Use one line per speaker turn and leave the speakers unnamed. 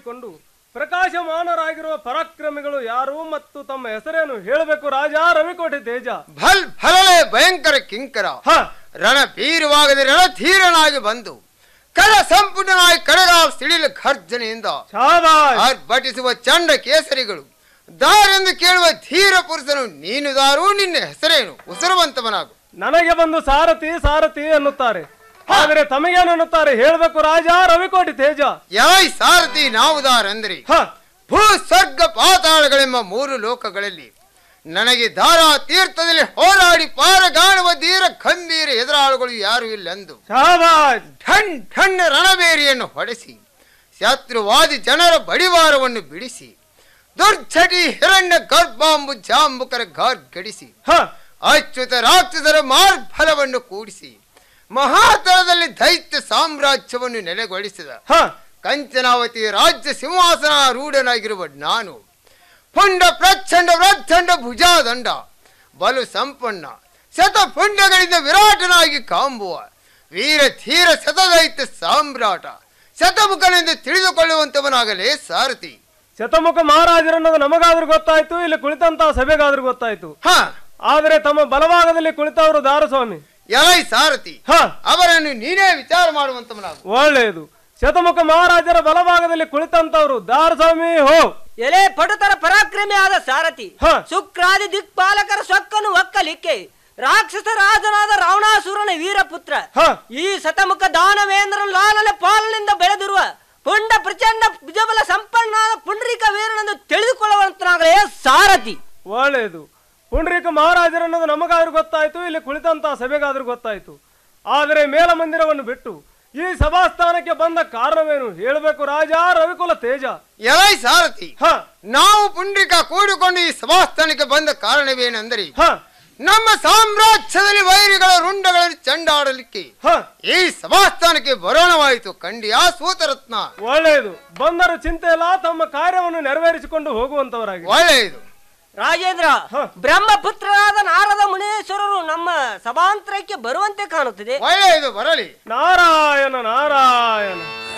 ಕೂಡಿಕೊಂಡು ಪ್ರಕಾಶಮಾನರಾಗಿರುವ ಪರಾಕ್ರಮಿಗಳು ಯಾರು ಮತ್ತು ತಮ್ಮ ಹೆಸರೇನು ಹೇಳಬೇಕು ರಾಜ ರವಿಕೋಟೆ ತೇಜ
ಭಲ್ ಫಲವೇ ಭಯಂಕರ ಕಿಂಕರ ರಣ ಬೀರುವಾಗದೆ ರಣಧೀರನಾಗಿ ಬಂದು ಕಳ ಸಂಪೂರ್ಣನಾಗಿ ಕಡಗಾಲ್ ಸಿಡಿಲು ಘರ್ಜನೆಯಿಂದ ಆರ್ಭಟಿಸುವ ಚಂಡ ಕೇಸರಿಗಳು ದಾರೆಂದು ಕೇಳುವ ಧೀರ ಪುರುಷನು ನೀನು ದಾರು ನಿನ್ನ ಹೆಸರೇನು ಉಸಿರುವಂತವನಾಗು
ನನಗೆ ಬಂದು ಸಾರಥಿ ಸಾರಥಿ ಅನ್ನುತ್ತಾರೆ ಆದರೆ ತಮಗೇನು ಅನ್ನುತ್ತಾರೆ ಹೇಳಬೇಕು ರಾಜ ರವಿಕೋಟೆ ತೇಜ
ಯಾಯ್ ಸಾರಥಿ ನಾವು ದಾರೆಂದ್ರಿ ಭೂ ಸ್ವರ್ಗ ಪಾತಾಳಗಳೆಂಬ ಮೂರು ಲೋಕಗಳಲ್ಲಿ ನನಗೆ ಧಾರಾ ತೀರ್ಥದಲ್ಲಿ ಹೋರಾಡಿ ಪಾರಗಾಣುವ ಧೀರ ಖಂಬೀರ ಎದುರಾಳುಗಳು ಯಾರು ಇಲ್ಲೆಂದು ಠಣ್ ಠಣ್ಣ ರಣಬೇರಿಯನ್ನು ಹೊಡೆಸಿ ಶತ್ರುವಾದಿ ಜನರ ಬಡಿವಾರವನ್ನು ಬಿಡಿಸಿ ದುರ್ಛಟಿ ಹಿರಣ್ಯ ಗರ್ಭಾಂಬು ಜಾಂಬುಕರ ಗಾರ್ಗಡಿಸಿ ಅಚ್ಯುತ ರಾಕ್ಷಸರ ಮಾರ್ಫಲವನ್ನು ಕೂಡಿಸಿ ಮಹಾತಳದಲ್ಲಿ ದೈತ್ಯ ಸಾಮ್ರಾಜ್ಯವನ್ನು ನೆಲೆಗೊಳಿಸಿದ ಕಂಚನಾವತಿ ರಾಜ್ಯ ಸಿಂಹಾಸನ ರೂಢನಾಗಿರುವ ನಾನು ಪುಂಡ ಪ್ರಚಂಡ ಪ್ರಚಂಡ ಭುಜಾದಂಡ ಬಲು ಸಂಪನ್ನ ಶತ ಪುಂಡಗಳಿಂದ ವಿರಾಟನಾಗಿ ಕಾಂಬುವ ವೀರ ಧೀರ ಶತದೈತ್ಯ ಸಾಮ್ರಾಟ ಶತಮುಖನೆಂದು ತಿಳಿದುಕೊಳ್ಳುವಂತವನಾಗಲೇ ಸಾರಥಿ
ಶತಮುಖ ಮಹಾರಾಜರನ್ನೋದು ನಮಗಾದ್ರೂ ಗೊತ್ತಾಯ್ತು ಇಲ್ಲಿ ಕುಳಿತಂತ ಸಭೆಗಾದ್ರೂ ಗೊತ್ತಾಯ್ತು ಆದರೆ ತಮ್ಮ ಬಲಭಾಗದಲ್ಲಿ ಕುಳಿತವರು ದಾರಸ್ವಾಮಿ
ಎಲೈ ಸಾರಥಿ ಅವರನ್ನು ನೀನೇ ವಿಚಾರ ಮಾಡುವಂತವನಾಗು
ಒಳ್ಳೆಯದು ಶತಮುಖ ಮಹಾರಾಜರ ಬಲಭಾಗದಲ್ಲಿ ಕುಳಿತಂತವರು ದಾರಸ್ವಾಮಿ ಹೋ
ಎಲೆ ಪಟುತರ ಪರಾಕ್ರಮಿ ಆದ ಸಾರಥಿ ಶುಕ್ರಾದಿ ದಿಕ್ಪಾಲಕರ ಸೊಕ್ಕನ್ನು ಒಕ್ಕಲಿಕ್ಕೆ ರಾಕ್ಷಸ ರಾಜನಾದ ರಾವಣಾಸುರನ ವೀರಪುತ್ರ ಈ ಶತಮುಖ ದಾನವೇಂದ್ರನ ಲಾಲನ ಪಾಲನಿಂದ ಬೆಳೆದಿರುವ ಪುಂಡ ಪ್ರಚಂಡ ಭುಜಬಲ ಸಂಪನ್ನಾದ ಪುಂಡರೀಕ ವೀರನೆಂದು ತಿಳಿದುಕೊಳ್ಳುವಂತನಾಗಲೇ ಸಾರಥಿ
ಒಳ್ಳೆಯದು ಪುಂಡ್ರಿಕ ಮಹಾರಾಜರನ್ನೋದು ನಮಗಾದ್ರೂ ಗೊತ್ತಾಯ್ತು ಇಲ್ಲಿ ಕುಳಿತಂತ ಸಭೆಗಾದ್ರೂ ಗೊತ್ತಾಯ್ತು ಆದರೆ ಮೇಲ ಮಂದಿರವನ್ನು ಬಿಟ್ಟು ಈ ಸಭಾಸ್ಥಾನಕ್ಕೆ ಬಂದ ಕಾರಣವೇನು ಹೇಳಬೇಕು ರಾಜ ರವಿಕುಲ ತೇಜ
ಎಲೈ ಸಾರಥಿ ನಾವು ಪುಂಡ್ರಿಕ ಕೂಡಿಕೊಂಡು ಈ ಸಭಾಸ್ಥಾನಕ್ಕೆ ಬಂದ ಕಾರಣವೇನೆಂದರೆ ನಮ್ಮ ಸಾಮ್ರಾಜ್ಯದಲ್ಲಿ ವೈರಿಗಳ ರುಂಡಗಳನ್ನು ಚಂಡಾಡಲಿಕ್ಕೆ ಈ ಸಭಾಸ್ಥಾನಕ್ಕೆ ಬರೋಣವಾಯಿತು ಖಂಡಿಯ ಸೂತರತ್ನ
ಒಳ್ಳೆಯದು ಬಂದರು ಚಿಂತೆ ಇಲ್ಲ ತಮ್ಮ ಕಾರ್ಯವನ್ನು ನೆರವೇರಿಸಿಕೊಂಡು ಹೋಗುವಂತವರಾಗಿ
ಒಳ್ಳೆಯದು
ರಾಜೇಂದ್ರ ಬ್ರಹ್ಮಪುತ್ರರಾದ ನಾರದ ಮುನೇಶ್ವರರು ನಮ್ಮ ಸಭಾಂತರಕ್ಕೆ ಬರುವಂತೆ ಕಾಣುತ್ತಿದೆ
ಒಳ್ಳೆಯದು ಬರಲಿ
ನಾರಾಯಣ ನಾರಾಯಣ